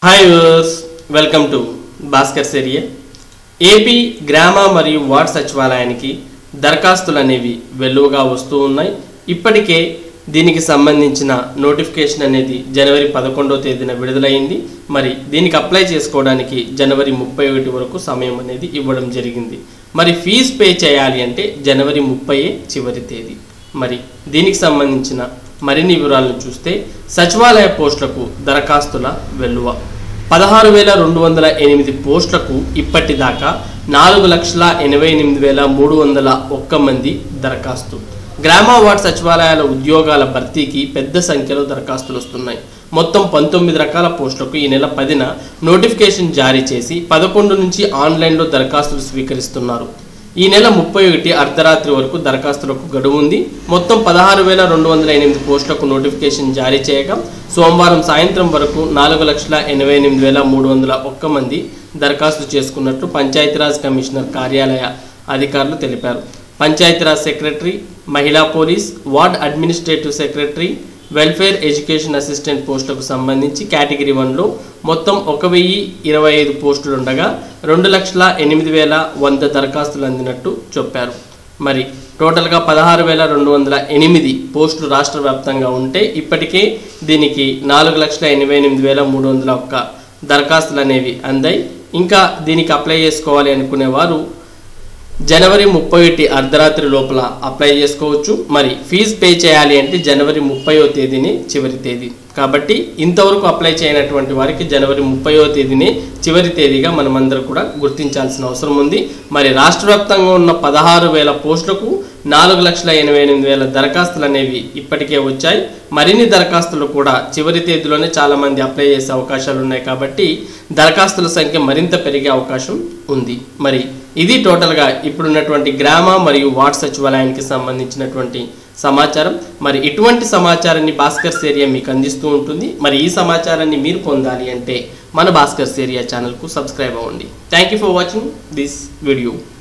hi viewers welcome to Bhaskar సెరియే AP గ్రామ మరియు వార్డ్ సచివాలయానికి దరఖాస్తులు అనేవి వెలువగా వస్తూ ఉన్నాయి ఇప్పటికే దీనికి సంబంధించిన నోటిఫికేషన్ అనేది జనవరి పదకొండవ తేదీన విడుదలైంది మరి దీనికి అప్లై చేసుకోవడానికి జనవరి ముప్పై ఒకటి వరకు సమయం అనేది ఇవ్వడం జరిగింది మరి ఫీజు పే చేయాలి అంటే జనవరి ముప్పై చివరి తేదీ మరి దీనికి సంబంధించిన మరిన్ని వివరాలను చూస్తే సచివాలయ పోస్టులకు దరఖాస్తుల వెల్లువ పదహారు వేల రెండు వందల ఎనిమిది పోస్టులకు ఇప్పటిదాకా నాలుగు లక్షల ఎనభై ఎనిమిది వేల మూడు వందల ఒక్క మంది దరఖాస్తు గ్రామ వార్డ్ సచివాలయాల ఉద్యోగాల భర్తీకి పెద్ద సంఖ్యలో దరఖాస్తులు వస్తున్నాయి మొత్తం పంతొమ్మిది రకాల పోస్టులకు ఈ నెల పదిన నోటిఫికేషన్ జారీ చేసి పదకొండు నుంచి ఆన్లైన్లో దరఖాస్తులు స్వీకరిస్తున్నారు ఈ నెల ముప్పై ఒకటి అర్ధరాత్రి వరకు దరఖాస్తులకు గడువు ఉంది మొత్తం పదహారు వేల రెండు వందల ఎనిమిది పోస్టులకు నోటిఫికేషన్ జారీ చేయగా సోమవారం సాయంత్రం వరకు నాలుగు లక్షల ఎనభై ఎనిమిది వేల మూడు వందల ఒక్క మంది దరఖాస్తు చేసుకున్నట్లు పంచాయతీరాజ్ కమిషనర్ కార్యాలయ అధికారులు తెలిపారు పంచాయతీరాజ్ సెక్రటరీ మహిళా police ward administrative secretary welfare education assistant పోస్టులకు సంబంధించి కేటగిరీ వన్లో మొత్తం ఒక వెయ్యి ఇరవై ఐదు పోస్టులు ఉండగా రెండు లక్షల ఎనిమిది వేల వంద దరఖాస్తులు అందినట్టు చెప్పారు మరి టోటల్గా పదహారు వేల రెండు వందల ఎనిమిది పోస్టులు రాష్ట్ర వ్యాప్తంగా ఉంటే ఇప్పటికే దీనికి నాలుగు లక్షల ఎనభై ఎనిమిది వేల మూడు వందల ఒక్క దరఖాస్తులు అనేవి అందాయి ఇంకా దీనికి అప్లై చేసుకోవాలి అనుకునే వారు జనవరి ముప్పై ఒకటి అర్ధరాత్రి లోపల అప్లై చేసుకోవచ్చు మరి ఫీజు పే చేయాలి అంటే జనవరి ముప్పైవ తేదీని చివరి తేదీ కాబట్టి ఇంతవరకు అప్లై చేయనటువంటి వారికి జనవరి ముప్పైవ తేదీని చివరి తేదీగా మనమందరం కూడా గుర్తించాల్సిన అవసరం ఉంది మరి రాష్ట్ర వ్యాప్తంగా ఉన్న పదహారు వేల పోస్టులకు నాలుగు లక్షల ఎనభై ఎనిమిది వేల దరఖాస్తులు అనేవి ఇప్పటికే వచ్చాయి మరిన్ని దరఖాస్తులు కూడా చివరి తేదీలోనే చాలామంది అప్లై చేసే అవకాశాలు ఉన్నాయి కాబట్టి దరఖాస్తుల సంఖ్య మరింత పెరిగే అవకాశం ఉంది మరి ఇది టోటల్గా ఇప్పుడున్నటువంటి గ్రామ మరియు వార్డ్ సచివాలయానికి సంబంధించినటువంటి సమాచారం మరి ఇటువంటి సమాచారాన్ని భాస్కర్ సేరియా మీకు అందిస్తూ ఉంటుంది మరి ఈ సమాచారాన్ని మీరు పొందాలి అంటే మన భాస్కర్ సేరియా ఛానల్కు సబ్స్క్రైబ్ అవ్వండి thank you for watching this video